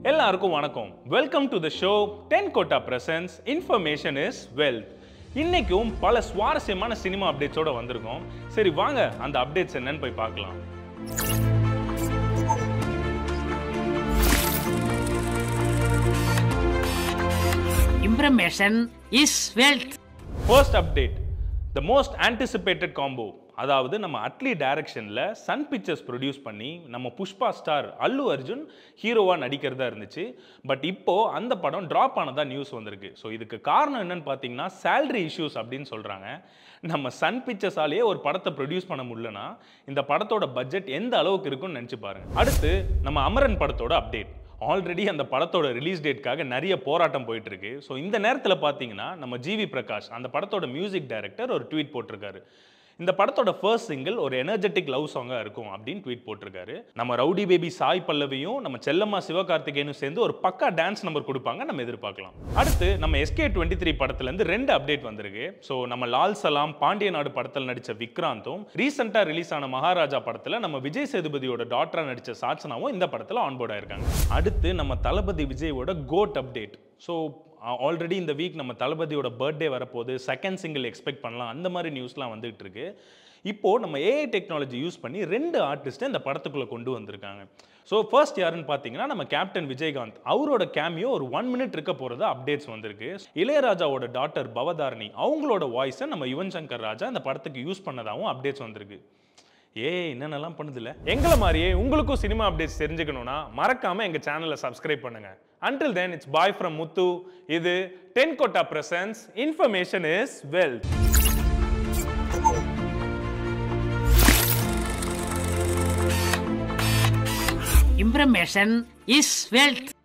எல்லாருக்கும் வணக்கம் welcome to the show டென் கோட்டா பிரசன்ஸ் இன்ஃபர்மேஷன் இஸ் வெல்த் இன்னைக்கும் பல சுவாரஸ்யமான சினிமா அப்டேட்ஸோட வந்திருக்கோம் சரி வாங்க அந்த அப்டேட்ஸ் என்னன்னு போய் பார்க்கலாம் Information is wealth. First update the most anticipated combo அதாவது நம்ம அட்லி டைரக்ஷனில் சன் பிக்சர்ஸ் ப்ரொடியூஸ் பண்ணி நம்ம புஷ்பா ஸ்டார் அல்லு அர்ஜுன் ஹீரோவாக நடிக்கிறதா இருந்துச்சு பட் இப்போ அந்த படம் ட்ராப் ஆனதா நியூஸ் வந்திருக்கு ஸோ இதுக்கு காரணம் என்னன்னு பார்த்தீங்கன்னா சேலரி இஷ்யூஸ் அப்படின்னு சொல்கிறாங்க நம்ம சன் பிக்சர்ஸாலேயே ஒரு படத்தை ப்ரொடியூஸ் பண்ண முடியலனா இந்த படத்தோட பட்ஜெட் எந்த அளவுக்கு இருக்கும்னு நினச்சி பாருங்க அடுத்து நம்ம அமரன் படத்தோட அப்டேட் ஆல்ரெடி அந்த படத்தோட ரிலீஸ் டேட்காக நிறைய போராட்டம் போயிட்டு இருக்கு ஸோ இந்த நேரத்தில் பார்த்தீங்கன்னா நம்ம ஜிவி பிரகாஷ் அந்த படத்தோட மியூசிக் டைரக்டர் ஒரு ட்வீட் போட்டிருக்காரு இந்த படத்தோட ஃபர்ஸ்ட் சிங்கிள் ஒரு எனர்ஜெட்டிக் லவ் சாங்காக இருக்கும் அப்படின்னு ட்வீட் போட்டிருக்காரு நம்ம ரவுடி பேபி சாய் பல்லவியும் நம்ம செல்லம்மா சிவகார்த்திகேயனும் சேர்ந்து ஒரு பக்கா டான்ஸ் நம்பர் கொடுப்பாங்க நம்ம எதிர்பார்க்கலாம் அடுத்து நம்ம எஸ்கே டுவெண்ட்டி த்ரீ படத்துலேருந்து ரெண்டு அப்டேட் வந்திருக்கு ஸோ நம்ம லால் சலாம் பாண்டிய நாடு படத்தில் நடித்த விக்ராந்தும் ரீசெண்டாக ரிலீஸ் ஆன மகாராஜா படத்தில் நம்ம விஜய் சேதுபதியோட டாக்டரா நடித்த சாட்சனாவும் இந்த படத்தில் ஆன்போர்ட் ஆயிருக்காங்க அடுத்து நம்ம தளபதி விஜயோட கோட் அப்டேட் ஸோ ஆல்ரெடி இந்த வீக் நம்ம தளபதியோட பர்த்டே வரப்போகுது செகண்ட் சிங்கிள் எக்ஸ்பெக்ட் பண்ணலாம் அந்த மாதிரி நியூஸ்லாம் வந்துகிட்டு இருக்கு இப்போது நம்ம ஏஐ டெக்னாலஜி யூஸ் பண்ணி ரெண்டு ஆர்டிஸ்ட்டை இந்த படத்துக்குள்ளே கொண்டு வந்திருக்காங்க ஸோ ஃபர்ஸ்ட் யாருன்னு பார்த்தீங்கன்னா நம்ம கேப்டன் விஜயகாந்த் அவரோட கேமியோ ஒரு ஒன் மினிட் இருக்க போகிறதா அப்டேட்ஸ் வந்திருக்கு இளையராஜாவோட டாட்டர் பவதாரணி அவங்களோட வாய்ஸை நம்ம யுவன் சங்கர் ராஜா இந்த படத்துக்கு யூஸ் பண்ணதாகவும் அப்டேட்ஸ் வந்திருக்கு ஏய் என்னென்னலாம் பண்ணுதில்ல எங்களை மாதிரியே உங்களுக்கும் சினிமா அப்டேட்ஸ் தெரிஞ்சுக்கணும்னா மறக்காம எங்க சேனலை சப்ஸ்கிரைப் பண்ணுங்க until then it's bye from Muthu இது டென் கோட்டா presents information is wealth Information is wealth.